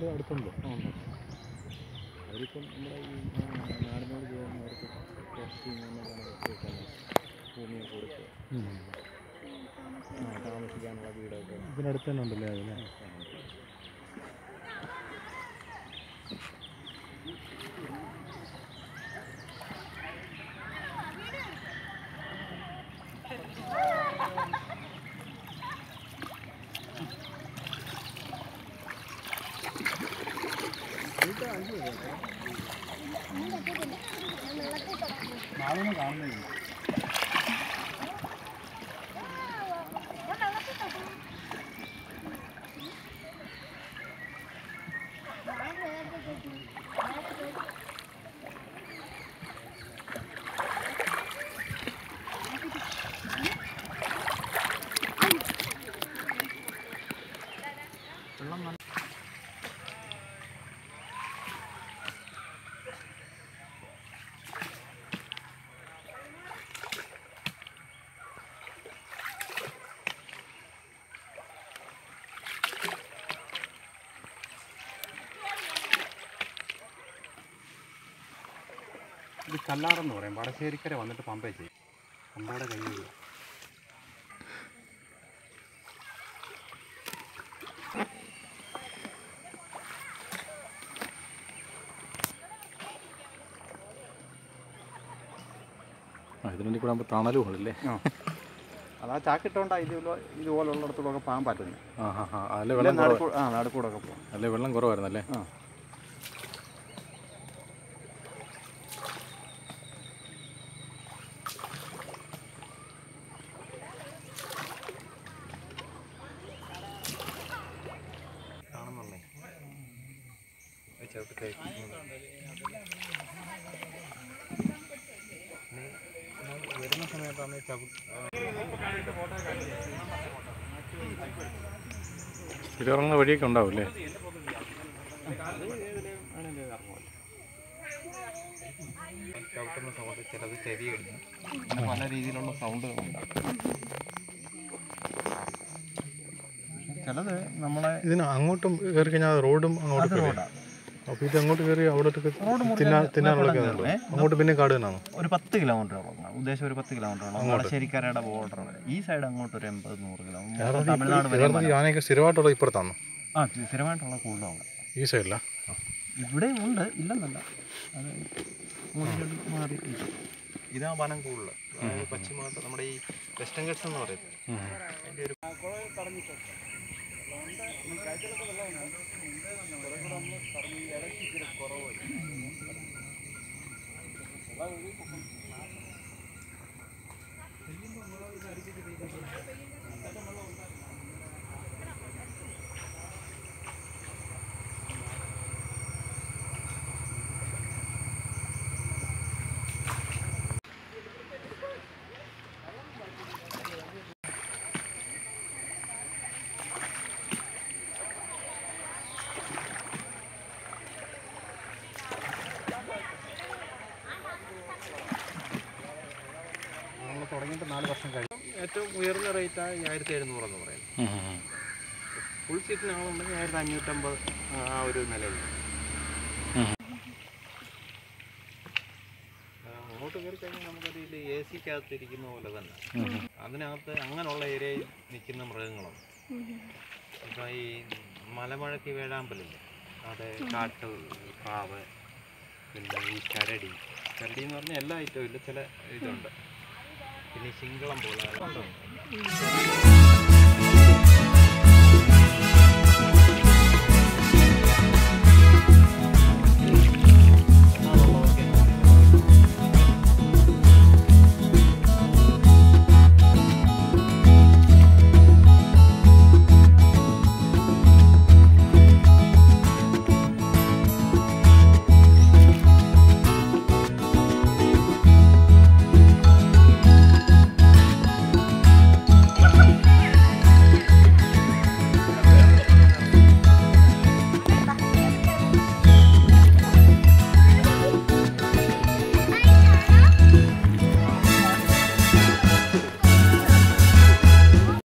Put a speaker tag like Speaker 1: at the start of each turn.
Speaker 1: അടുത്തുണ്ട്
Speaker 2: ഉണ്ട്.
Speaker 1: അവരിപ്പം നമ്മുടെ ഈ ആ, നാടിനോട് ചെയ്യുന്നവർക്ക് കുറച്ച് ഇങ്ങനെ കണക്കൊക്കെ ഭൂമിയെ കൊടുത്ത് ആ, താമസിക്കാനുള്ള വീടൊക്കെ
Speaker 2: ഇതിനടുത്ത് തന്നെ ഉണ്ടല്ലേ അതിന് നാളെ കാണുന്നില്ല
Speaker 3: ഇത് കല്ലാറെന്ന് പറയും വടശ്ശേരിക്കര വന്നിട്ട് പമ്പേ ചെയ്യും പമ്പയുടെ കൈ
Speaker 2: ആ ഇതിനുവേണ്ടി കൂടെ ആകുമ്പോൾ തണലും ഉള്ളല്ലേ
Speaker 3: അതാ ചാക്കിട്ടോണ്ടാ ഇതുപോലെ ഇതുപോലുള്ളിടത്തോടൊക്കെ പോകാൻ പറ്റുന്നത്
Speaker 2: ആ ഹാ ഹാ അല്ലേ വെള്ളം കുറവ്
Speaker 3: ആ നടുക്കൂടൊക്കെ പോകും
Speaker 2: അല്ലേ വെള്ളം കുറവായിരുന്നല്ലേ
Speaker 3: ആ കാണുന്നുള്ളേ ചവിട്ടി കഴിപ്പിക്കുന്നത് വരുന്ന സമയത്താണ് ചവി
Speaker 2: ഇറങ്ങുന്ന വഴിയൊക്കെ ഉണ്ടാവും അല്ലേ
Speaker 3: ചവിട്ടുന്ന സൗണ്ട് ചിലത് ചെവി അടിക്കും അങ്ങനെ പല രീതിയിലുള്ള സൗണ്ടുകളുണ്ട് ചിലത് നമ്മളെ
Speaker 2: ഇതിന് അങ്ങോട്ടും കയറി കഴിഞ്ഞാൽ റോഡും അങ്ങോട്ട് കയറി അപ്പോൾ ഇത് അങ്ങോട്ട് കയറി അവിടത്തേക്ക് തിന്നാൻ തിന്നാനുള്ളൊക്കെ ഉണ്ടോ അങ്ങോട്ട് പിന്നെ കാട് തന്നെയാണോ
Speaker 3: ഒരു പത്ത് കിലോമീറ്ററോളം ഉദ്ദേശം ഒരു പത്ത് കിലോമീറ്ററോളം വളശ്ശേരിക്കരയുടെ ബോർഡർ വരെ ഈ സൈഡ് അങ്ങോട്ട് ഒരു എൺപത് നൂറ് കിലോമീറ്റർ തമിഴ്നാട് വരെ
Speaker 2: യഥാർത്ഥത്തിൽ ആനയൊക്കെ സ്ഥിരമായിട്ടുള്ള ഇപ്പുറത്താണോ
Speaker 3: ആ സ്ഥിരമായിട്ടുള്ള കൂടുതലാണ്
Speaker 2: ഈ സൈഡിലാ
Speaker 3: ഇവിടെ ഉണ്ട് ഇല്ലെന്നല്ല അത് മുകളിലോട്ട് മാറി ഇരിക്കും. ഇതാ വനം കൂടുതൽ അതായത് പശ്ചിമഘട്ട നമ്മുടെ ഈ വെസ്റ്റേൺ ഗട്ട്സ് എന്ന് പറയുന്നത് അതിൻ്റെ ഒരു നമ്മൾ തുടങ്ങിയിട്ട് നാല് വർഷം കഴിഞ്ഞു ഏറ്റവും ഉയർന്ന റേറ്റ് ആയിരത്തി എഴുന്നൂറ് എന്ന് പറയുന്നത് ഫുൾ സീറ്റിനാണെന്നുണ്ടെങ്കിൽ ആയിരത്തി അഞ്ഞൂറ്റമ്പത് ആ ഒരു നിലയിൽ അങ്ങോട്ട് കയറി കഴിഞ്ഞാൽ നമുക്കത് ഇതിൽ എ സിക്കകത്ത് ഇരിക്കുന്ന പോലെ തന്നെ അതിനകത്ത് അങ്ങനെയുള്ള ഏരിയയിൽ നിൽക്കുന്ന മൃഗങ്ങളുണ്ട് ഇപ്പം ഈ മലമഴയ്ക്ക് വേഴാമ്പലില്ലേ അത് കാട്ട് പ്രാവ് പിന്നെ ഈ കരടി കരടി എന്ന് പറഞ്ഞാൽ എല്ലാ ഐറ്റവും ഇല്ല ചില ഇതുണ്ട് പിന്നെ ഈ ശിങ്കളം പോലെ